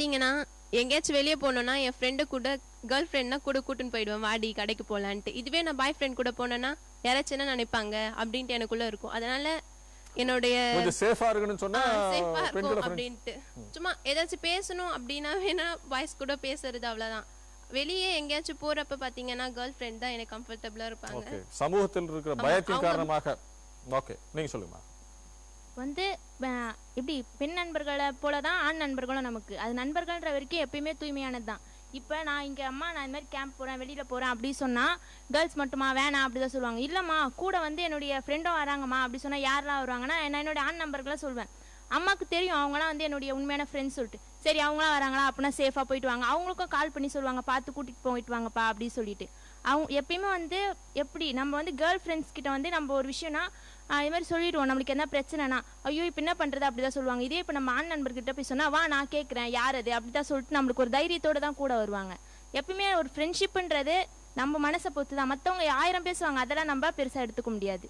பார்த்தீங்கன்னா எங்கேயாச்சும் வெளியே போனோன்னா என் ஃப்ரெண்டு கூட கேர்ள் ஃப்ரெண்ட்னா கூட கூட்டின்னு போயிடுவேன் வாடி கடைக்கு போகலான்ட்டு இதுவே நான் பாய் ஃப்ரெண்ட் கூட போனேன்னா யாராச்சும் என்ன நினைப்பாங்க அப்படின்ட்டு எனக்குள்ள இருக்கும் அதனால என்னுடைய கொஞ்சம் சேஃபா இருக்கணும்னு சொன்னா சேஃபா இருக்கும் பெண்களை friends- அப்படின்ட்டு சும்மா ஏதாச்சும் பேசணும் அப்படின்னா வேணா பாய்ஸ் கூட பேசுறது அவ்வளவுதான் வெளியே எங்கேயாச்சும் போறப்ப பாத்தீங்கன்னா கேர்ள் ஃப்ரெண்ட் தான் எனக்கு கம்ஃபர்டபுளா இருப்பாங்க ஓகே சமூகத்தில் இருக்கிற ஆமா, பயத்தின் அவங்க- காரணமாக ஓகே நீங்க சொல்லுங்க வந்து அஹ், எப்படி பெண் நண்பர்களை போல தான் ஆண் நண்பர்களும் நமக்கு அது நண்பர்கள்ன்ற வரைக்கும் எப்பயுமே தூய்மையானது தான் இப்போ நான் இங்கே அம்மா நான் இந்த மாதிரி கேம்ப் போகிறேன் வெளியில் போகிறேன் அப்படி சொன்னால் கேர்ள்ஸ் மட்டுமா வேணாம் அப்படி தான் சொல்லுவாங்க இல்லைம்மா கூட வந்து என்னுடைய ஃப்ரெண்டும் வராங்கம்மா அப்படி சொன்னால் யாரெல்லாம் வருவாங்கன்னா நான் என்னுடைய ஆண் நண்பர்களை சொல்வேன் அம்மாவுக்கு தெரியும் அவங்களாம் வந்து என்னுடைய உண்மையான ஃப்ரெண்ட்ஸ் சொல்லிட்டு சரி அவங்களாம் வராங்களா அப்படின்னா சேஃபாக போயிட்டு வாங்க அவங்களுக்கும் கால் பண்ணி சொல்லுவாங்க பார்த்து கூட்டிகிட்டு போயிட்டு வாங்கப்பா அப்படின்னு சொல்லிட்டு அவங்க எப்பயுமே வந்து எப்படி நம்ம வந்து கேர்ள் ஃப்ரெண்ட்ஸ் கிட்ட வந்து நம்ம ஒரு விஷயம்னா ஆஹ் இது மாதிரி சொல்லிடுவோம் நம்மளுக்கு என்ன பிரச்சனைனா ஐயோ இப்போ என்ன பண்ணுறது அப்படி தான் சொல்லுவாங்க இதே இப்போ நம்ம ஆண் நண்பர்கிட்ட போய் சொன்னா வா நான் கேட்குறேன் யார் அது அப்படி தான் சொல்லிட்டு நம்மளுக்கு ஒரு தைரியத்தோட தான் கூட வருவாங்க எப்பயுமே ஒரு ஃப்ரெண்ட்ஷிப்புன்றது நம்ம மனசை பொறுத்து தான் மற்றவங்க ஆயிரம் பேசுவாங்க அதெல்லாம் நம்ம பெருசாக எடுத்துக்க முடியாது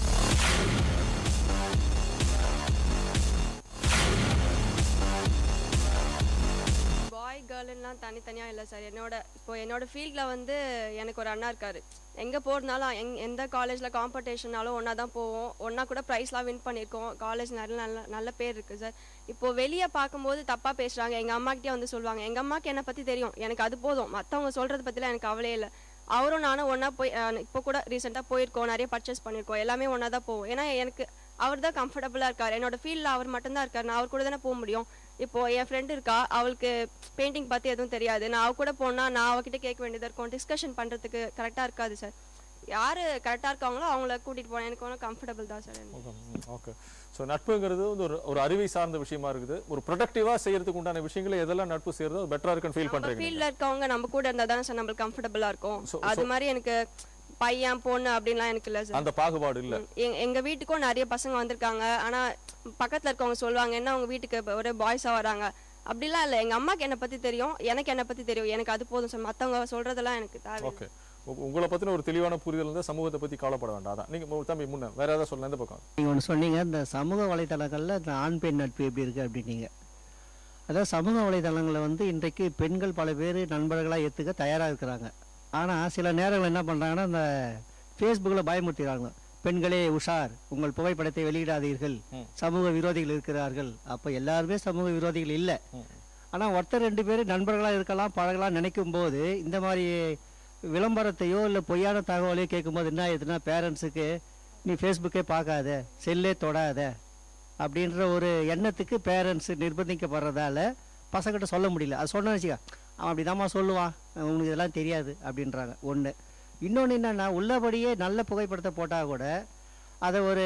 பாய் கேர்ள்லாம் தனித்தனியாக இல்லை சார் என்னோட இப்போ என்னோட ஃபீல்டில் வந்து எனக்கு ஒரு அண்ணா இருக்காரு எங்கே போகிறதுனாலும் எங் எந்த காலேஜில் காம்படிஷனாலும் ஒன்றா தான் போவோம் ஒன்றா கூட ப்ரைஸ்லாம் வின் பண்ணியிருக்கோம் காலேஜ் நல்ல நல்ல நல்ல பேர் இருக்குது சார் இப்போ வெளியே பார்க்கும்போது தப்பாக பேசுகிறாங்க எங்கள் அம்மாக்கிட்டே வந்து சொல்லுவாங்க எங்கள் அம்மாக்கு என்னை பற்றி தெரியும் எனக்கு அது போதும் மற்றவங்க சொல்கிறத பற்றிலாம் எனக்கு கவலையே இல்லை அவரும் நானும் ஒன்றா போய் அஹ், இப்போ கூட ரீசெண்டாக போயிருக்கோம் நிறைய பர்ச்சேஸ் பண்ணியிருக்கோம் எல்லாமே ஒன்றா தான் போவோம் ஏன்னா எனக்கு அவர் தான் கம்ஃபர்டபுளாக இருக்கார் என்னோட ஃபீல்டில் அவர் மட்டும்தான் இருக்கார் நான் அவர் கூட தானே போக முடியும் இப்போ என் ஃப்ரெண்டு இருக்கா அவளுக்கு பெயிண்டிங் பற்றி எதுவும் தெரியாது நான் அவ கூட போனால் நான் அவகிட்ட கேட்க வேண்டியதாக இருக்கும் டிஸ்கஷன் பண்ணுறதுக்கு கரெக்டாக இருக்காது சார் யார் கரெக்டாக இருக்காங்களோ அவங்கள கூட்டிகிட்டு போனேன் எனக்கு ஒன்றும் கம்ஃபர்டபுள் தான் சார் எனக்கு ஓகே ஸோ நட்புங்கிறது வந்து ஒரு ஒரு அறிவை சார்ந்த விஷயமா இருக்குது ஒரு ப்ரொடக்டிவா செய்யறதுக்கு உண்டான விஷயங்களை எதெல்லாம் நட்பு செய்யறதோ பெட்டரா இருக்குன்னு ஃபீல் நம்ம பண்றீங்க நீங்க. ஃபீல்டில் இருக்கவங்க நம்ம கூட இருந்தால் தானே சார் நம்மளுக்கு கம்ஃபர்டபுளாக இருக்கும் So- அது மாதிரி எனக்கு பையன் பொண்ணு அப்படின்லாம் எனக்கு இல்லை சார் அந்த பாகுபாடு இல்ல எங்க எங்க வீட்டுக்கும் நிறைய பசங்க வந்திருக்காங்க ஆனா பக்கத்துல இருக்கவங்க சொல்லுவாங்க என்ன உங்க வீட்டுக்கு இப்ப ஒரே பாய்ஸா வராங்க அப்படிலாம் இல்ல எங்க அம்மாக்கு என்னை பத்தி தெரியும் எனக்கு என்னை பத்தி தெரியும் எனக்கு அது போதும் சார் மத்தவங்க சொல்றதெல்லாம் எனக்கு தேவை ஓகே உங்களை பத்தின ஒரு தெளிவான புரிதல் இருந்தா சமூகத்தை பத்தி கவலைப்பட வேண்டாம் அதான் நீங்க மு- தம்பி முன்ன வேற ஏதாவது சொல்லலாம் இந்த பக்கம் நீங்கள் ஒன்று சொன்னீங்க இந்த சமூக வலைத்தளங்களில் இந்த ஆண் பெண் நட்பு எப்படி இருக்குது அப்படின்னீங்க அதாவது சமூக வலைத்தளங்களில் வந்து இன்றைக்கு பெண்கள் பல பேர் நண்பர்களாக ஏற்றுக்க தயாராக இருக்கிறாங்க ஆனால் சில நேரங்கள் என்ன பண்ணுறாங்கன்னா இந்த ஃபேஸ்புக்கில் பயமுறுத்துகிறாங்க பெண்களே உஷார் உங்கள் புகைப்படத்தை வெளியிடாதீர்கள் ம். சமூக விரோதிகள் இருக்கிறார்கள் அப்போ எல்லாருமே சமூக விரோதிகள் இல்லை ம். ஆனால் ஒருத்தர் ரெண்டு பேர் நண்பர்களாக இருக்கலாம் பழகலாம் நினைக்கும் போது இந்த மாதிரி விளம்பரத்தையோ இல்லை பொய்யான தகவலையோ கேட்கும்போது என்ன ஆயிடுதுன்னா பேரண்ட்ஸுக்கு நீ ஃபேஸ்புக்கே பார்க்காத செல்லே தொடாத அப்படின்ற ஒரு எண்ணத்துக்கு பேரண்ட்ஸ் நிர்பந்திக்கப்படுறதால பசங்கிட்ட சொல்ல முடியல அது சொன்ன வச்சுக்க அவன் அப்படிதாம்மா சொல்லுவான் உனக்கு இதெல்லாம் தெரியாது அப்படின்றாங்க ஒன்று இன்னொன்று என்னென்னா உள்ளபடியே நல்ல புகைப்படத்தை போட்டால் கூட அதை ஒரு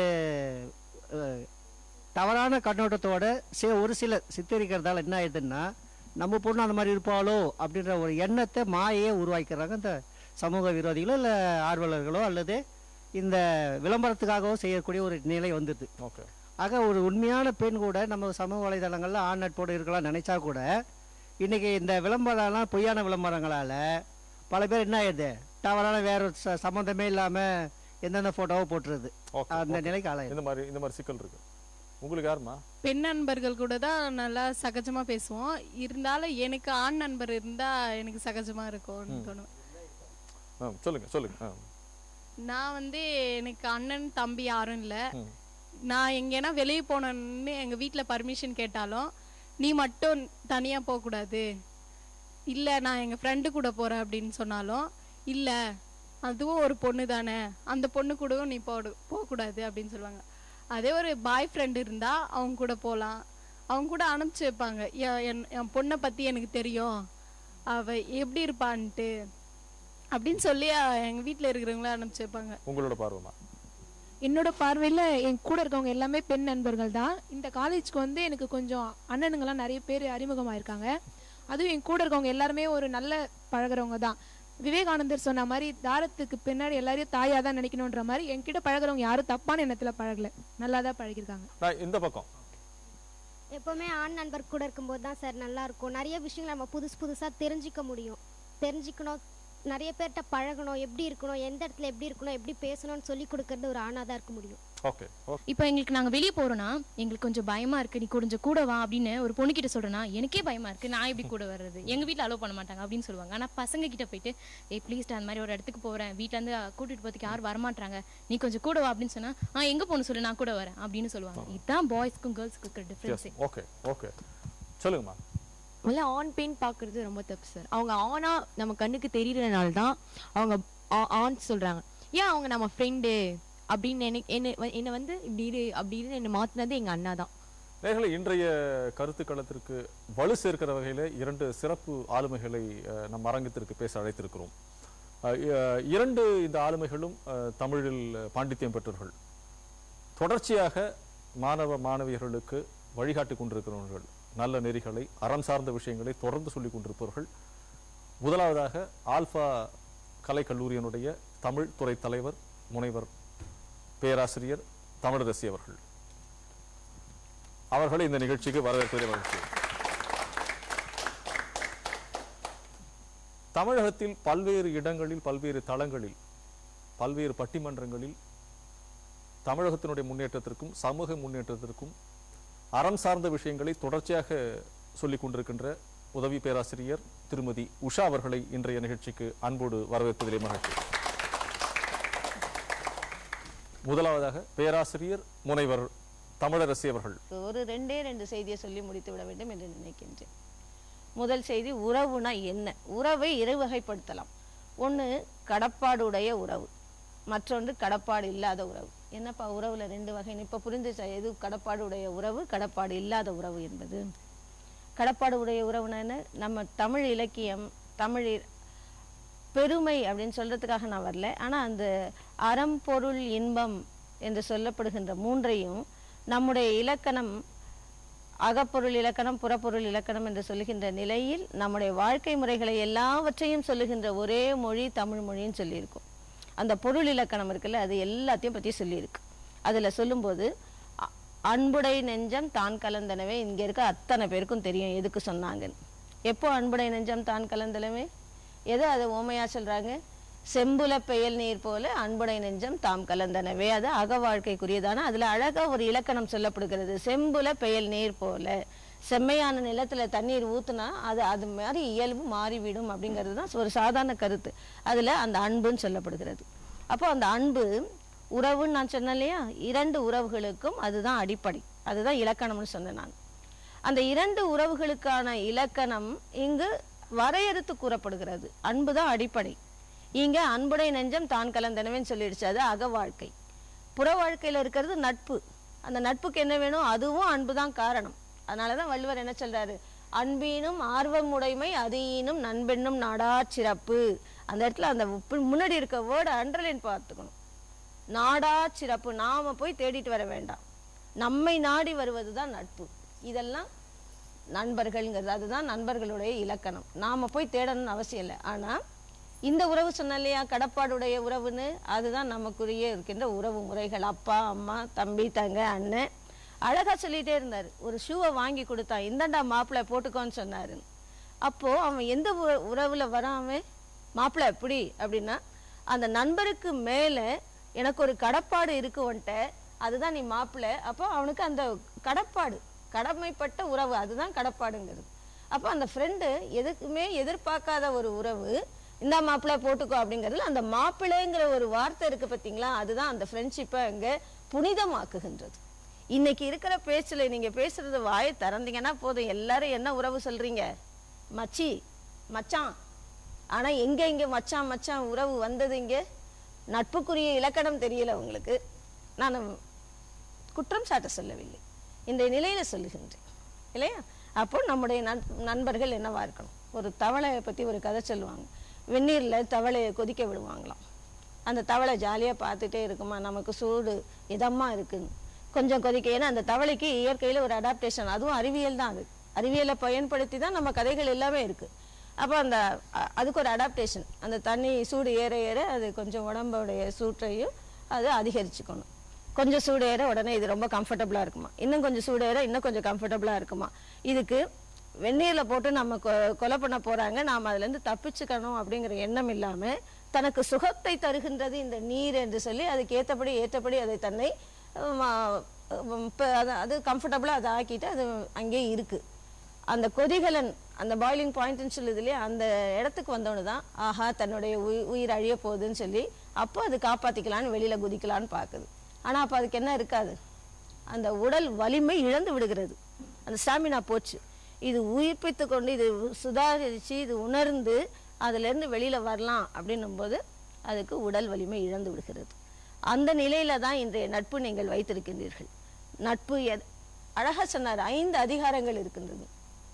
அஹ், தவறான கண்ணோட்டத்தோட சே ஒரு சிலர் சித்தரிக்கிறதால என்ன ஆயிடுதுன்னா நம்ம பொண்ணு அந்த மாதிரி இருப்பாளோ அப்படின்ற ஒரு எண்ணத்தை மாயையே உருவாக்கிறாங்க இந்த சமூக விரோதிகளோ இல்லை ஆர்வலர்களோ அல்லது இந்த விளம்பரத்துக்காகவோ செய்யக்கூடிய ஒரு நிலை வந்துடுது ஓகே ஆக ஒரு உண்மையான பெண் கூட நம்ம சமூக வலைதளங்களில் ஆண் நட்போடு இருக்கலாம் நினைச்சா கூட இன்னைக்கு இந்த விளம்பரம்லாம் பொய்யான விளம்பரங்களால பல பேர் என்ன ஆயிடுது தவறான வேற ஒரு ச- சம்மந்தமே இல்லாமல் எந்தெந்த ஃபோட்டோவோ போட்டுருது ஓகே அந்த நிலைக்கு ஆளாயிடுது இந்த மாதிரி இந்த மாதிரி சிக்கல் இருக்கு உங்களுக்கு யாருமா பெண் நண்பர்கள் கூட தான் நல்லா சகஜமா பேசுவோம் இருந்தாலும் எனக்கு ஆண் நண்பர் இருந்தா எனக்கு சகஜமா இருக்கும்னு தோணும் ஆ, சொல்லுங்க சொல்லுங்க ஆ. நான் வந்து எனக்கு அண்ணன் தம்பி யாரும் இல்லை ம். நான் எங்கேனா வெளியே போனோன்னு எங்க வீட்ல பர்மிஷன் கேட்டாலும் நீ மட்டும் தனியா போக கூடாது இல்ல நான் எங்க ஃப்ரெண்டு கூட போறேன் அப்படின்னு சொன்னாலும் இல்ல அதுவும் ஒரு பொண்ணு தானே அந்த பொண்ணு கூடவும் நீ போடு போகக்கூடாது அப்படின்னு சொல்லுவாங்க அதே ஒரு பாய் ஃப்ரெண்ட் இருந்தா அவங்க கூட போகலாம் அவங்க கூட அனுப்பிச்சு வைப்பாங்க என் என்- என் பொண்ணை பத்தி எனக்கு தெரியும் அவ எப்படி இருப்பான்ட்டு அப்படின்னு சொல்லி அஹ், எங்க வீட்ல இருக்கிறவங்கள அனுப்பிச்சு வைப்பாங்க உங்களோட பார்வைமா என்னோட பார்வையில் என் கூட இருக்கவங்க எல்லாமே பெண் நண்பர்கள் தான் இந்த காலேஜ்க்கு வந்து எனக்கு கொஞ்சம் அண்ணனுங்கெல்லாம் நிறைய பேர் அறிமுகமாயிருக்காங்க அதுவும் என் கூட இருக்கவங்க எல்லாருமே ஒரு நல்ல பழகுறவங்க தான் விவேகானந்தர் சொன்ன மாதிரி தாரத்துக்கு பின்னாடி எல்லாரையும் தாயாக தான் நினைக்கணுன்ற மாதிரி என்கிட்ட பழகுறவங்க யாரும் தப்பான எண்ணத்தில் பழகல நல்லா தான் பழகிருக்காங்க நான் இந்த பக்கம் எப்போவுமே ஆண் நண்பர் கூட இருக்கும்போது தான் சார் நல்லா இருக்கும் நிறைய விஷயங்கள் நம்ம புதுசு புதுசாக தெரிஞ்சிக்க முடியும் தெரிஞ்சுக்கணும் நிறைய பேர்கிட்ட பழகணும் எப்படி இருக்கணும் எந்த இடத்துல எப்படி இருக்கணும் எப்படி பேசணும்னு சொல்லி கொடுக்கறது ஒரு ஆணாக தான் இருக்க முடியும் ஓகே ஓகே இப்போ எங்களுக்கு நாங்கள் வெளியே போகிறோன்னா எங்களுக்கு கொஞ்சம் பயமாக இருக்குது நீ கொஞ்சம் கூட வா அப்படின்னு ஒரு பொண்ணுக்கிட்ட சொல்கிறேன்னா எனக்கே பயமாக இருக்குது நான் எப்படி கூட வர்றது எங்கள் வீட்டில் அலோவ் பண்ண மாட்டாங்க அப்படின்னு சொல்லுவாங்க ஆனால் பசங்க கிட்ட போயிட்டு ஏய் ப்ளீஸ் அந்த மாதிரி ஒரு இடத்துக்கு போகிறேன் வீட்டிலேருந்து கூட்டிகிட்டு போகிறதுக்கு யாரும் வரமாட்டாங்க நீ கொஞ்சம் கூட வா அப்படின்னு சொன்னால் ஆ எங்கே போகணும் சொல்லு நான் கூட வரேன் அப்படின்னு சொல்லுவாங்க இதுதான் பாய்ஸ்க்கும் கேர்ள்ஸ்க்கு இருக்கிற எஸ் டிஃப்ரென்ஸே ஓகே ஓகே சொல்லுங்கம்மா முதல்ல ஆன் பெயின் பார்க்குறது ரொம்ப தப்பு சார் அவங்க ஆனா நம்ம கண்ணுக்கு தெரியறதுனால தான் அவங்க ஆன் சொல்றாங்க ஏன் அவங்க நம்ம ஃப்ரெண்டு அப்படின்னு எனக்கு என்ன என்னை வந்து இப்படி இரு அப்படி இரு என்னை மாற்றினது எங்கள் அண்ணா தான் நேர்களை இன்றைய கருத்துக்களத்திற்கு வலு சேர்க்கிற வகையில் இரண்டு சிறப்பு ஆளுமைகளை அஹ், நம் அரங்கத்திற்கு பேச அழைத்திருக்கிறோம் அஹ், இ- இரண்டு இந்த ஆளுமைகளும் அஹ், தமிழில் பாண்டித்யம் பெற்றவர்கள் தொடர்ச்சியாக மாணவ மாணவியர்களுக்கு வழிகாட்டி கொண்டிருக்கிறவர்கள் நல்ல நெறிகளை அறம் சார்ந்த விஷயங்களை தொடர்ந்து சொல்லிக் கொண்டிருப்பவர்கள் முதலாவதாக ஆல்பா கலைக்கல்லூரியினுடைய தமிழ் துறை தலைவர் முனைவர் பேராசிரியர் தமிழரசி அவர்கள் அவர்களை இந்த நிகழ்ச்சிக்கு வரவேற்பதில் மகிழ்ச்சி தமிழகத்தில் பல்வேறு இடங்களில் பல்வேறு தளங்களில் பல்வேறு பட்டிமன்றங்களில் தமிழகத்தினுடைய முன்னேற்றத்திற்கும் சமூக முன்னேற்றத்திற்கும் அறம் சார்ந்த விஷயங்களை தொடர்ச்சியாக சொல்லிக் கொண்டிருக்கின்ற உதவி பேராசிரியர் திருமதி உஷா அவர்களை இன்றைய நிகழ்ச்சிக்கு அன்போடு வரவேற்பதிலே மகிழ்ச்சி முதலாவதாக பேராசிரியர் முனைவர் தமிழரசி அவர்கள் ஒரு ரெண்டே ரெண்டு செய்தியை சொல்லி முடித்து விட வேண்டும் என்று நினைக்கின்றேன் முதல் செய்தி உறவுனா என்ன உறவை இரு வகைப்படுத்தலாம் ஒன்று கடப்பாடுடைய உறவு மற்றொன்று கடப்பாடு இல்லாத உறவு என்னப்பா உறவுல ரெண்டு வகை இப்போ புரிஞ்சுச்சா எது கடப்பாடு உடைய உறவு கடப்பாடு இல்லாத உறவு என்பது கடப்பாடு உடைய உறவுனா என்ன நம்ம தமிழ் இலக்கியம் தமிழ் இ- பெருமை அப்படின்னு சொல்றதுக்காக நான் வரல ஆனா அந்த அறம் பொருள் இன்பம் என்று சொல்லப்படுகின்ற மூன்றையும் நம்முடைய இலக்கணம் அகப்பொருள் இலக்கணம் புறப்பொருள் இலக்கணம் என்று சொல்லுகின்ற நிலையில் நம்முடைய வாழ்க்கை முறைகளை எல்லாவற்றையும் சொல்லுகின்ற ஒரே மொழி தமிழ் மொழின்னு சொல்லியிருக்கோம் அந்த பொருள் இலக்கணம் இருக்குல்ல அது எல்லாத்தையும் பற்றி சொல்லியிருக்கு அதில் சொல்லும்போது அ- அன்புடை நெஞ்சம் தான் கலந்தனவே இங்கே இருக்க அத்தனை பேருக்கும் தெரியும் எதுக்கு சொன்னாங்கன்னு எப்போ அன்புடை நெஞ்சம் தான் கலந்தனவே எது அதை ஓமையா சொல்றாங்க செம்புல பெயல் நீர் போல அன்புடை நெஞ்சம் தாம் கலந்தனவே அது அக வாழ்க்கைக்குரியதான அதுல அழகா ஒரு இலக்கணம் சொல்லப்படுகிறது செம்புல பெயல் நீர் போல செம்மையான நிலத்துல தண்ணீர் ஊத்துனா அது அது மாதிரி இயல்பு மாறிவிடும் அப்படிங்கிறது தான் ஒரு சாதாரண கருத்து அதுல அந்த அன்புன்னு சொல்லப்படுகிறது அப்போ அந்த அன்பு உறவுன்னு நான் சொன்னேன் இல்லையா இரண்டு உறவுகளுக்கும் அதுதான் அடிப்படை அதுதான் இலக்கணம்னு சொன்னேன் நான் அந்த இரண்டு உறவுகளுக்கான இலக்கணம் இங்கு வரையறுத்து கூறப்படுகிறது அன்புதான் அடிப்படை இங்க அன்புடை நெஞ்சம் தான் கலந்தனவேன்னு சொல்லிடுச்சு அது அக வாழ்க்கை புற வாழ்க்கையில இருக்கிறது நட்பு அந்த நட்புக்கு என்ன வேணும் அதுவும் அன்புதான் காரணம் அதனாலதான் வள்ளுவர் என்ன சொல்றாரு அன்பீனும் ஆர்வம் உடைமை அதீனும் நண்பெண்ணும் நாடா சிறப்பு அந்த இடத்துல அந்த உப்பு- முன்னாடி இருக்க வேர்டை அண்டர்லைன் பார்த்துக்கணும் நாடா சிறப்பு நாம போய் தேடிட்டு வர வேண்டாம் நம்மை நாடி வருவதுதான் நட்பு இதெல்லாம் நண்பர்கள்ங்கிறது அதுதான் நண்பர்களுடைய இலக்கணம் நாம போய் தேடணும்னு அவசியம் இல்லை ஆனா இந்த உறவு சொன்ன இல்லையா கடப்பாடுடைய உறவுன்னு அதுதான் நமக்குரிய இருக்கின்ற உறவு முறைகள் அப்பா அம்மா தம்பி தங்க அண்ணன் அழகா சொல்லிட்டே இருந்தாரு ஒரு ஷூவை வாங்கி கொடுத்தான் இந்தண்டா மாப்பிள்ளை போட்டுக்கோன்னு சொன்னாரு அப்போ அவன் எந்த உற- உறவுல வராம மாப்பிள்ளை எப்படி அப்படின்னா அந்த நண்பருக்கு மேல எனக்கு ஒரு கடப்பாடு இருக்கு உன்ட்ட அதுதான் நீ மாப்பிள்ளை அப்போ அவனுக்கு அந்த கடப்பாடு கடமைப்பட்ட உறவு அதுதான் கடப்பாடுங்கிறது அப்போ அந்த ஃப்ரெண்டு எதுக்குமே எதிர்பார்க்காத ஒரு உறவு இந்த மாப்பிள்ளை போட்டுக்கோ அப்படிங்கிறதுல அந்த மாப்பிள்ளைங்கிற ஒரு வார்த்தை இருக்கு பார்த்தீங்களா அதுதான் அந்த ஃப்ரெண்ட்ஷிப்பை அங்கே புனிதமாக்குகின்றது இன்னைக்கு இருக்கிற பேச்சுல நீங்க பேசுறது வாயை திறந்தீங்கன்னா போதும் எல்லாரும் என்ன உறவு சொல்றீங்க மச்சி மச்சான் ஆனா எங்க இங்க மச்சான் மச்சான் உறவு வந்தது இங்க நட்புக்குரிய இலக்கணம் தெரியல உங்களுக்கு நான் குற்றம் சாட்ட சொல்லவில்லை இந்த நிலையில சொல்லுகின்றேன் இல்லையா அப்போ நம்முடைய நண்- நண்பர்கள் என்னவா இருக்கணும் ஒரு தவளையை பத்தி ஒரு கதை சொல்லுவாங்க வெந்நீர்ல தவளையை கொதிக்க விடுவாங்களாம் அந்த தவளை ஜாலியா பார்த்துட்டே இருக்குமா நமக்கு சூடு இதமா இருக்குன்னு கொஞ்சம் கொதிக்க ஏன்னா அந்த தவளைக்கு இயற்கையில ஒரு அடாப்டேஷன் அதுவும் அறிவியல் தான் அது அறிவியலை பயன்படுத்தி தான் நம்ம கதைகள் எல்லாமே இருக்கு அப்போ அந்த அ- அதுக்கு ஒரு அடாப்டேஷன் அந்த தண்ணி சூடு ஏற ஏற அது கொஞ்சம் உடம்போடைய சூட்டையும் அது அதிகரிச்சுக்கணும் கொஞ்சம் சூடு ஏற உடனே இது ரொம்ப கம்ஃபர்டபுளாக இருக்குமா இன்னும் கொஞ்சம் சூடு ஏற இன்னும் கொஞ்சம் கம்ஃபர்டபுளாக இருக்குமா இதுக்கு வெந்நீரில் போட்டு நம்ம கொ- கொலை பண்ண போறாங்க நாம் அதுலேருந்து தப்பிச்சுக்கணும் அப்படிங்கிற எண்ணம் இல்லாமல் தனக்கு சுகத்தை தருகின்றது இந்த நீர் என்று சொல்லி அதுக்கு ஏற்றபடி ஏற்றபடி அதை தன்னை உம், ஆ, உம், இப்ப அது அது கம்ஃபர்டபுளாக அதை ஆக்கிட்டு அது அங்கேயே இருக்கு அந்த கொதிகலன் அந்த பாய்லிங் பாயிண்ட்னு சொல்லுது இல்லையா அந்த இடத்துக்கு வந்தவனு தான் ஆஹா தன்னுடைய உயிர் உயிர் அழிய போகுதுன்னு சொல்லி அப்போ அது காப்பாற்றிக்கலான்னு வெளியில் குதிக்கலான்னு பார்க்குது ஆனால் அப்போ அதுக்கு என்ன இருக்காது அந்த உடல் வலிமை இழந்து விடுகிறது அந்த ஸ்டாமினா போச்சு இது உயிர்ப்பித்து கொண்டு இது சுதாகரித்து இது உணர்ந்து அதிலிருந்து வெளியில் வரலாம் அப்படின்னும்போது அதுக்கு உடல் வலிமை இழந்து விடுகிறது அந்த நிலையில தான் இன்றைய நட்பு நீங்கள் வைத்திருக்கின்றீர்கள் நட்பு எத்- அழகா சொன்னார் ஐந்து அதிகாரங்கள் இருக்கின்றது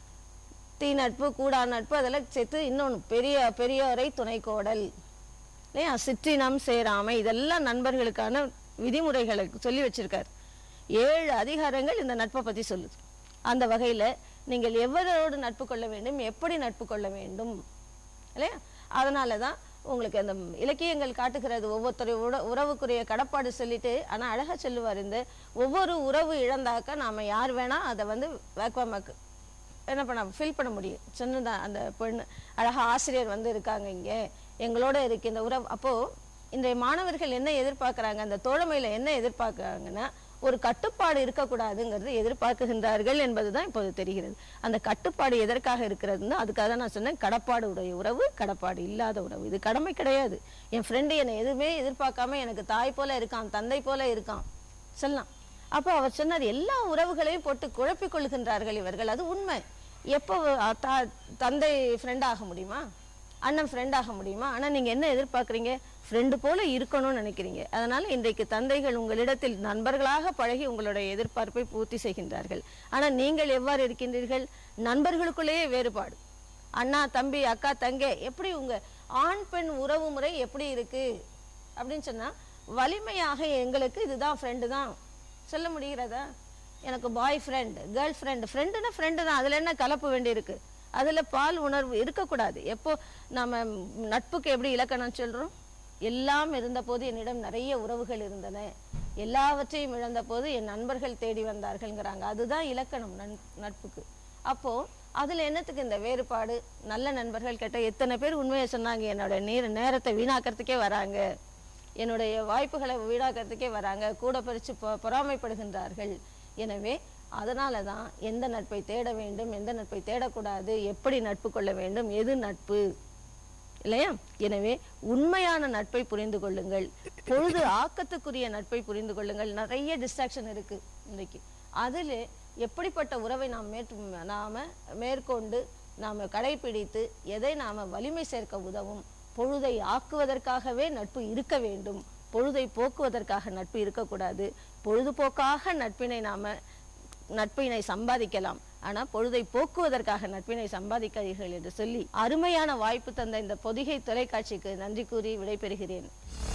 தீ நட்பு கூடா நட்பு அதெல்லாம் சேர்த்து இன்னொன்று பெரிய பெரியோரை துணைக்கோடல் இல்லையா சிற்றினம் சேராமை இதெல்லாம் நண்பர்களுக்கான விதிமுறைகளை சொல்லி வச்சிருக்கார் ஏழு அதிகாரங்கள் இந்த நட்பை பற்றி சொல்லுது அந்த வகையில் நீங்கள் எவரோடு நட்பு கொள்ள வேண்டும் எப்படி நட்பு கொள்ள வேண்டும் இல்லையா அதனால தான் உங்களுக்கு அந்த இலக்கியங்கள் காட்டுகிறது ஒவ்வொருத்தரை உட உறவுக்குரிய கடப்பாடு சொல்லிட்டு ஆனால் அழகா சொல்லுவார் இந்த ஒவ்வொரு உறவு இழந்தாக்க நாம யார் வேணா அதை வந்து வேக்வாமாக்கு என்ன பண்ண ஃபில் பண்ண முடியும் சொன்னதான் அந்த பெண் அழகா ஆசிரியர் வந்து இருக்காங்க இங்கே எங்களோட இருக்கு இந்த உறவு அப்போ இன்றைய மாணவர்கள் என்ன எதிர்பார்க்கறாங்க அந்த தோழமையில என்ன எதிர்பார்க்கறாங்கன்னா ஒரு கட்டுப்பாடு இருக்கக்கூடாதுங்கிறது எதிர்பார்க்குகின்றார்கள் என்பதுதான் இப்போது தெரிகிறது அந்த கட்டுப்பாடு எதற்காக இருக்கிறதுன்னா அதுக்காக தான் நான் சொன்னேன் கடப்பாடு உடைய உறவு கடப்பாடு இல்லாத உறவு இது கடமை கிடையாது என் ஃப்ரெண்டு என்னை எதுவுமே எதிர்பார்க்காம எனக்கு தாய் போல இருக்கான் தந்தை போல இருக்கான் சொல்லலாம் அப்போ அவர் சொன்னார் எல்லா உறவுகளையும் போட்டு குழப்பிக் கொள்கின்றார்கள் இவர்கள் அது உண்மை எப்போ அஹ், தா- தந்தை ஃப்ரெண்ட் ஆக முடியுமா அண்ணன் ஃப்ரெண்ட் ஆக முடியுமா ஆனா நீங்க என்ன எதிர்பார்க்குறீங்க ஃப்ரெண்டு போல இருக்கணும்னு நினைக்கிறீங்க அதனால இன்றைக்கு தந்தைகள் உங்களிடத்தில் நண்பர்களாக பழகி உங்களுடைய எதிர்பார்ப்பை பூர்த்தி செய்கின்றார்கள் ஆனா நீங்கள் எவ்வாறு இருக்கின்றீர்கள் நண்பர்களுக்குள்ளேயே வேறுபாடு அண்ணா தம்பி அக்கா தங்கை எப்படி உங்க ஆண் பெண் உறவு முறை எப்படி இருக்கு அப்படின்னு சொன்னா வலிமையாக எங்களுக்கு இதுதான் ஃப்ரெண்டு தான் சொல்ல முடிகிறதா எனக்கு பாய் ஃப்ரெண்ட் கேர்ள் ஃப்ரெண்ட் ஃப்ரெண்டுனா ஃப்ரெண்டு தான் அதில் என்ன கலப்பு வேண்டியிருக்கு அதில் பால் உணர்வு இருக்கக்கூடாது எப்போ நம்ம நட்புக்கு எப்படி இலக்கணம் சொல்கிறோம் எல்லாம் இருந்தபோது என்னிடம் நிறைய உறவுகள் இருந்தன எல்லாவற்றையும் இழந்த போது என் நண்பர்கள் தேடி வந்தார்கள்ங்கிறாங்க அதுதான் இலக்கணம் நன் நட்புக்கு அப்போ அதுல என்னத்துக்கு இந்த வேறுபாடு நல்ல நண்பர்கள் கேட்ட எத்தனை பேர் உண்மையை சொன்னாங்க என்னோட நீர் நேரத்தை வீணாக்கிறதுக்கே வராங்க என்னுடைய வாய்ப்புகளை வீணாக்கிறதுக்கே வராங்க கூட பறித்து பொ பொறாமைப்படுகின்றார்கள் எனவே அதனால தான் எந்த நட்பை தேட வேண்டும் எந்த நட்பை தேடக்கூடாது எப்படி நட்பு கொள்ள வேண்டும் எது நட்பு இல்லையா எனவே உண்மையான நட்பை புரிந்து கொள்ளுங்கள் பொழுது ஆக்கத்துக்குரிய நட்பை புரிந்து கொள்ளுங்கள் நிறைய டிஸ்ட்ராக்ஷன் இருக்கு இன்றைக்கு அதில் எப்படிப்பட்ட உறவை நாம் மேற்று நாம மேற்கொண்டு நாம கடைபிடித்து எதை நாம வலிமை சேர்க்க உதவும் பொழுதை ஆக்குவதற்காகவே நட்பு இருக்க வேண்டும் பொழுதை போக்குவதற்காக நட்பு இருக்கக்கூடாது பொழுதுபோக்காக நட்பினை நாம நட்பினை சம்பாதிக்கலாம் ஆனா பொழுதை போக்குவதற்காக நட்பினை சம்பாதிக்கிறீர்கள் என்று சொல்லி அருமையான வாய்ப்பு தந்த இந்த பொதிகை தொலைக்காட்சிக்கு நன்றி கூறி விடைபெறுகிறேன்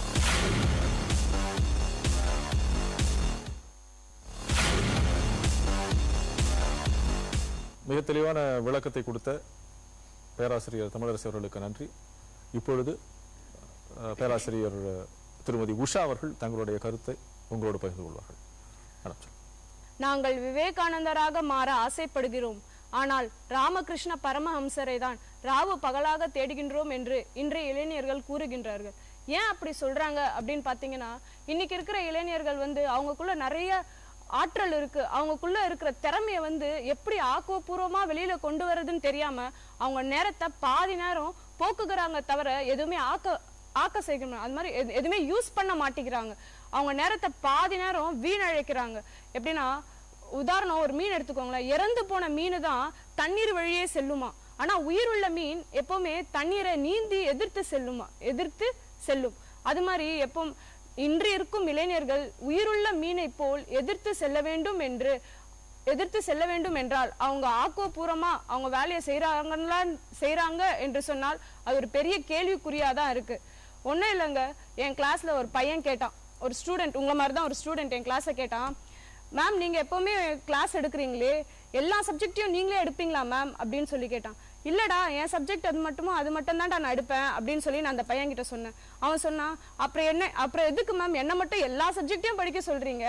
மிக தெளிவான விளக்கத்தை கொடுத்த பேராசிரியர் தமிழரசி அவர்களுக்கு நன்றி இப்பொழுது அஹ், பேராசிரியர் அஹ், திருமதி உஷா அவர்கள் தங்களுடைய கருத்தை உங்களோடு பகிர்ந்து கொள்வார்கள் மேடம் சொல்லுங்க. நாங்கள் விவேகானந்தராக மாற ஆசைப்படுகிறோம் ஆனால் ராமகிருஷ்ண பரமஹம்சரை தான் ராவு பகலாக தேடுகின்றோம் என்று இன்றைய இளைஞர்கள் கூறுகின்றார்கள் ஏன் அப்படி சொல்றாங்க அப்படின்னு பாத்தீங்கன்னா இன்னைக்கு இருக்கிற இளைஞர்கள் வந்து அவங்களுக்குள்ள நிறைய ஆற்றல் இருக்கு அவங்களுக்குள்ள இருக்கிற திறமைய வந்து எப்படி ஆக்கப்பூர்வமா வெளியில கொண்டு வர்றதுன்னு தெரியாம அவங்க நேரத்தை பாதி நேரம் போக்குகிறாங்க தவிர எதுவுமே ஆக்க ஆக்க செய்யணும் அது மாதிரி எது- எதுவுமே யூஸ் பண்ண மாட்டேங்கிறாங்க அவங்க நேரத்தை பாதி நேரம் வீணழைக்கிறாங்க எப்படின்னா உதாரணம் ஒரு மீன் எடுத்துக்கோங்களேன் இறந்து போன மீன் தான் தண்ணீர் வழியே செல்லுமா ஆனா உயிர் உள்ள மீன் எப்பவுமே தண்ணீரை நீந்தி எதிர்த்து செல்லுமா எதிர்த்து செல்லும் அது மாதிரி எப்போ இன்று இருக்கும் இளைஞர்கள் உயிருள்ள மீனை போல் எதிர்த்து செல்ல வேண்டும் என்று எதிர்த்து செல்ல வேண்டும் என்றால் அவங்க ஆக்கப்பூர்வமா அவங்க வேலையை செய்யறாங்களா செய்றாங்க என்று சொன்னால் அது ஒரு பெரிய கேள்விக்குறியா தான் இருக்கு ஒன்றும் இல்லைங்க என் கிளாஸ்ல ஒரு பையன் கேட்டான் ஒரு ஸ்டூடெண்ட் உங்களை மாதிரி தான் ஒரு ஸ்டூடெண்ட் என் கிளாஸை கேட்டான் மேம் நீங்க எப்பவுமே கிளாஸ் எடுக்கிறீங்களே எல்லா சப்ஜெக்டையும் நீங்களே எடுப்பீங்களா மேம் அப்படின்னு சொல்லி கேட்டான் இல்லடா என் சப்ஜெக்ட் அது மட்டுமோ அது மட்டும் தான் நான் எடுப்பேன் அப்படின்னு சொல்லி நான் அந்த பையன் கிட்ட சொன்னேன் அவன் சொன்னான் அப்புறம் என்ன அப்புறம் எதுக்கு மேம் என்ன மட்டும் எல்லா சப்ஜெக்டையும் படிக்க சொல்றீங்க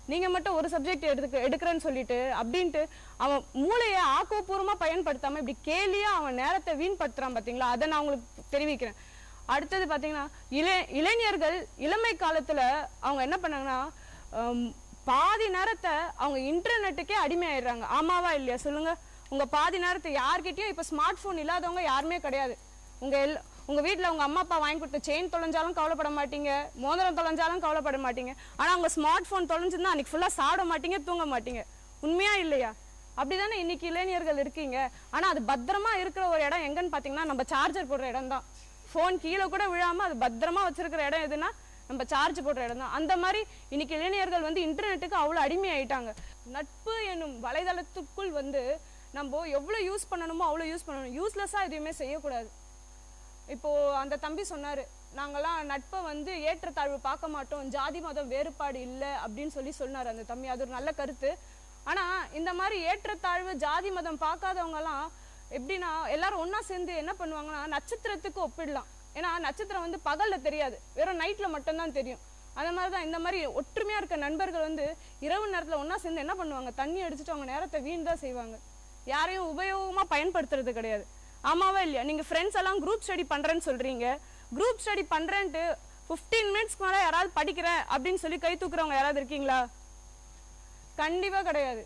நீங்க மட்டும் ஒரு சப்ஜெக்ட் எடுக்க எடுக்கிறேன்னு சொல்லிட்டு அப்படின்ட்டு அவன் மூளையை ஆக்கப்பூர்வமா பயன்படுத்தாம இப்படி கேலியா அவன் நேரத்தை வீண்படுத்துறான் பாத்தீங்களா அதை நான் உங்களுக்கு தெரிவிக்கிறேன் அடுத்தது பாத்தீங்கன்னா இளை இளைஞர்கள் இளமை காலத்துல அவங்க என்ன பண்ணாங்கன்னா ஹம், பாதி நேரத்தை அவங்க இன்டர்நெட்டுக்கே அடிமையாயிடுறாங்க ஆமாவா இல்லையா சொல்லுங்க உங்க பாதி நேரத்தை யார்கிட்டயும் இப்ப ஸ்மார்ட் போன் இல்லாதவங்க யாருமே கிடையாது உங்க எல் உங்க வீட்ல உங்க அம்மா அப்பா வாங்கி கொடுத்த செயின் தொலைஞ்சாலும் கவலைப்பட மாட்டீங்க மோதிரம் தொலைஞ்சாலும் கவலைப்பட மாட்டீங்க ஆனா உங்க ஸ்மார்ட் போன் தொலைஞ்சிருந்தா அன்னைக்கு ஃபுல்லா சாப்பிட மாட்டீங்க தூங்க மாட்டீங்க உண்மையா இல்லையா அப்படிதானே இன்னைக்கு இளைஞர்கள் இருக்கீங்க ஆனா அது பத்திரமா இருக்கிற ஒரு இடம் எங்கன்னு பாத்தீங்கன்னா நம்ம சார்ஜர் போடுற இடம் தான் ஃபோன் கீழே கூட விழாம அது பத்திரமா வச்சிருக்கிற இடம் எதுனா நம்ம சார்ஜ் போடுற இடம் தான் அந்த மாதிரி இன்னைக்கு இளைஞர்கள் வந்து இன்டர்நெட்டுக்கு அவ்வளவு அடிமையாயிட்டாங்க நட்பு என்னும் வலைதளத்துக்குள் வந்து நம்ம எவ்வளவு யூஸ் பண்ணணுமோ அவ்வளவு யூஸ் பண்ணணும் யூஸ்லெஸ்ஸா எதுவுமே செய்யக்கூடாது இப்போ அந்த தம்பி சொன்னாரு நாங்கெல்லாம் நட்பை வந்து ஏற்றத்தாழ்வு பார்க்க மாட்டோம் ஜாதி மதம் வேறுபாடு இல்லை அப்படின்னு சொல்லி சொன்னார் அந்த தம்பி அது ஒரு நல்ல கருத்து ஆனா இந்த மாதிரி ஏற்றத்தாழ்வு ஜாதி மதம் பார்க்காதவங்க எல்லாம் எப்படின்னா எல்லாரும் ஒண்ணா சேர்ந்து என்ன பண்ணுவாங்கன்னா நட்சத்திரத்துக்கு ஒப்பிடலாம் ஏன்னா நட்சத்திரம் வந்து பகல்ல தெரியாது வெறும் நைட்ல மட்டும்தான் தெரியும் அந்த மாதிரி தான் இந்த மாதிரி ஒற்றுமையா இருக்க நண்பர்கள் வந்து இரவு நேரத்துல ஒண்ணா சேர்ந்து என்ன பண்ணுவாங்க தண்ணி அடிச்சுட்டு அவங்க நேரத்தை வீண் தான் செய்வாங்க யாரையும் உபயோகமா பயன்படுத்துறது கிடையாது ஆமாவா இல்லையா நீங்க ஃப்ரெண்ட்ஸ் எல்லாம் குரூப் ஸ்டடி பண்றேன்னு சொல்றீங்க குரூப் ஸ்டடி பண்றேன்ட்டு 15 மினிட்ஸ்க்கு மேல யாராவது படிக்கிறேன் அப்படின்னு சொல்லி கை தூக்குறவங்க யாராவது இருக்கீங்களா கண்டிப்பா கிடையாது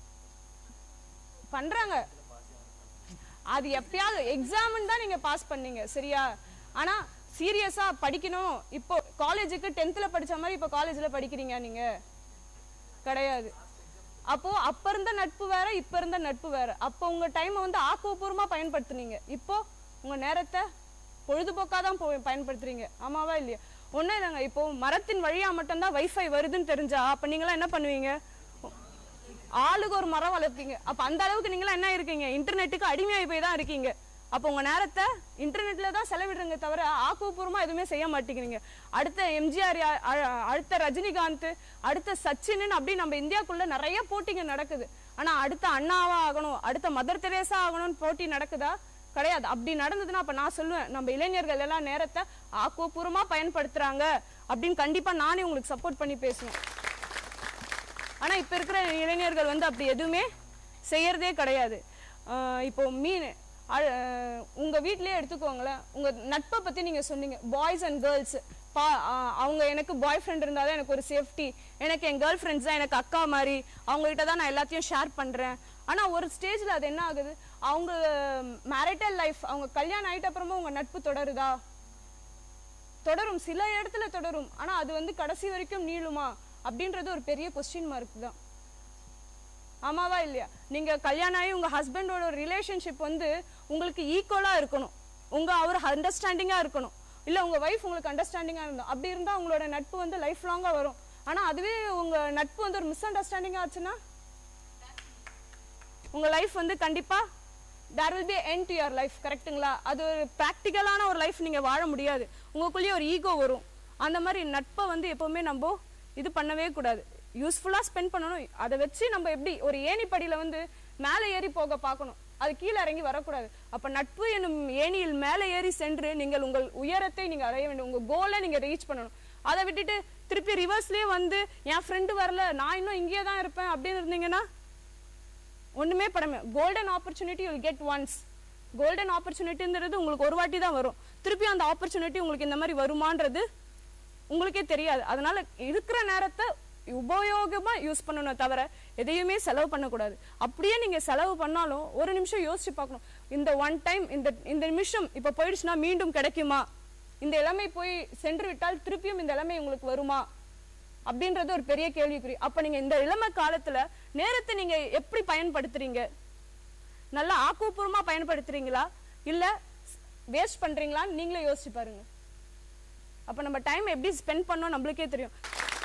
பண்றாங்க அது எப்பயாவது எக்ஸாம்னு தான் நீங்க பாஸ் பண்ணீங்க சரியா ஆனா சீரியஸா படிக்கணும் இப்போ காலேஜுக்கு டென்த்ல படிச்ச மாதிரி இப்போ காலேஜ்ல படிக்கிறீங்க நீங்க கிடையாது அப்போ அப்ப இருந்த நட்பு வேற இப்ப இருந்த நட்பு வேற அப்போ உங்க டைமை வந்து ஆக்கப்பூர்வமா பயன்படுத்துனீங்க இப்போ உங்க நேரத்தை பொழுதுபோக்கா தான் போ- பயன்படுத்துறீங்க ஆமாவா இல்லையா ஒண்ணு இல்லைங்க இப்போ மரத்தின் வழியா மட்டும்தான் வைஃபை வருதுன்னு தெரிஞ்சா அப்ப நீங்களாம் என்ன பண்ணுவீங்க ஆளுக்கு ஒரு மரம் வளர்ப்பீங்க அப்ப அந்த அளவுக்கு நீங்களாம் என்ன இருக்கீங்க இன்டர்நெட்டுக்கு அடிமையாகி போய் தான் இருக்கீங்க அப்போ உங்க நேரத்தை இன்டர்நெட்ல தான் செலவிடுறீங்க தவிர ஆக்கப்பூர்வமா எதுவுமே செய்ய மாட்டேங்கிறீங்க அடுத்த எம்ஜிஆர் யா- அ- அடுத்த ரஜினிகாந்த் அடுத்த சச்சின் அப்படி நம்ம இந்தியாக்குள்ள நிறைய போட்டிங்க நடக்குது ஆனா அடுத்த அண்ணாவா ஆகணும் அடுத்த மதர் தெரேசா ஆகணும்னு போட்டி நடக்குதா கிடையாது அப்படி நடந்ததுன்னா அப்ப நான் சொல்லுவேன் நம்ம இளைஞர்கள் எல்லாம் நேரத்தை ஆக்கப்பூர்வமா பயன்படுத்துறாங்க அப்படின்னு கண்டிப்பா நானே உங்களுக்கு சப்போர்ட் பண்ணி பேசுவேன் ஆனா இப்ப இருக்கிற இளைஞர்கள் வந்து அப்படி எதுவுமே செய்யறதே கிடையாது ஆஹ் இப்போ மீன் அ- ஆஹ் உங்க வீட்லயே எடுத்துக்கோங்களேன் உங்க நட்பை பத்தி நீங்க சொன்னீங்க பாய்ஸ் அண்ட் கேர்ள்ஸ் பா ஆஹ் அவங்க எனக்கு பாய் ஃப்ரெண்ட் இருந்தாதான் எனக்கு ஒரு சேஃப்டி எனக்கு என் கேர்ள் ஃப்ரெண்ட்ஸ் தான் எனக்கு அக்கா மாதிரி அவங்க கிட்ட தான் நான் எல்லாத்தையும் ஷேர் பண்றேன் ஆனா ஒரு ஸ்டேஜ்ல அது என்ன ஆகுது அவங்க மேரிட்டல் லைஃப் அவங்க கல்யாணம் ஆயிட்ட அப்புறமா உங்க நட்பு தொடருதா தொடரும் சில இடத்துல தொடரும் ஆனா அது வந்து கடைசி வரைக்கும் நீளுமா அப்படின்றது ஒரு பெரிய கொஸ்டின் மார்க் தான் ஆமாவா இல்லையா நீங்க கல்யாணம் ஆகி உங்க ஹஸ்பண்டோட ரிலேஷன்ஷிப் வந்து உங்களுக்கு ஈக்குவலா இருக்கணும் உங்க அவர் அண்டர்ஸ்டாண்டிங்கா இருக்கணும் இல்ல உங்க வைஃப் உங்களுக்கு அண்டர்ஸ்டாண்டிங்கா இருந்தா அப்படி இருந்தா உங்களோட நட்பு வந்து லைஃப் லாங்கா வரும் ஆனா அதுவே உங்க நட்பு வந்து ஒரு மிஸ் அண்டர்ஸ்டாண்டிங் ஆச்சுன்னா உங்க லைஃப் வந்து கண்டிப்பா there will be end to your life கரெக்ட்டுங்களா அது ஒரு ப்ராக்டிக்கலான ஒரு லைஃப் நீங்க வாழ முடியாது உங்களுக்குள்ளேயே ஒரு ஈகோ வரும் அந்த மாதிரி நட்பை வந்து எப்பவுமே நம்ம இது பண்ணவே கூடாது யூஸ்ஃபுல்லா ஸ்பெண்ட் பண்ணணும் அதை வச்சு நம்ம எப்படி ஒரு ஏணிப்படியில வந்து மேலே ஏறி போக பார்க்கணும் அது கீழே இறங்கி வரக்கூடாது அப்ப நட்பு என்னும் ஏணியில் மேலே ஏறி சென்று நீங்கள் உங்கள் உயரத்தை நீங்க அடைய வேண்டும் உங்க கோலை நீங்க ரீச் பண்ணணும் அதை விட்டுட்டு திருப்பி ரிவர்ஸ்லயே வந்து என் ஃப்ரெண்டு வரல நான் இன்னும் இங்கேயே தான் இருப்பேன் அப்படின்னு இருந்தீங்கன்னா ஒண்ணுமே படமே golden opportunity you'll get once golden ஆப்பர்ச்சுனிட்டிங்கிறது உங்களுக்கு ஒரு வாட்டி தான் வரும் திருப்பி அந்த ஆப்பர்ச்சுனிட்டி உங்களுக்கு இந்த மாதிரி வருமான்றது உங்களுக்கே தெரியாது அதனால இருக்கிற நேரத்தை உபயோகமா யூஸ் பண்ணணும் தவிர எதையுமே செலவு பண்ணக்கூடாது அப்படியே நீங்க செலவு பண்ணாலும் ஒரு நிமிஷம் யோசிச்சு பார்க்கணும் இந்த ஒன் டைம் இந்த இந்த நிமிஷம் இப்ப போயிடுச்சுன்னா மீண்டும் கிடைக்குமா இந்த இளமை போய் சென்று விட்டால் திருப்பியும் இந்த இளமை உங்களுக்கு வருமா அப்படின்றது ஒரு பெரிய கேள்விக்குறி அப்ப நீங்க இந்த இளமை காலத்துல நேரத்தை நீங்க எப்படி பயன்படுத்துறீங்க நல்லா ஆக்கப்பூர்வமா பயன்படுத்துறீங்களா இல்ல வேஸ்ட் பண்றீங்களான்னு நீங்களே யோசிச்சு பாருங்க அப்ப நம்ம டைம் எப்படி ஸ்பெண்ட் பண்ணோம் நம்மளுக்கே தெரியும்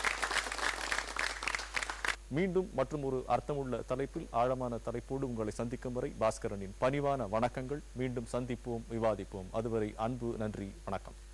மீண்டும் மற்றும் ஒரு அர்த்தமுள்ள தலைப்பில் ஆழமான தலைப்போடு உங்களை சந்திக்கும் வரை பாஸ்கரனின் பணிவான வணக்கங்கள் மீண்டும் சந்திப்போம் விவாதிப்போம் அதுவரை அன்பு நன்றி வணக்கம்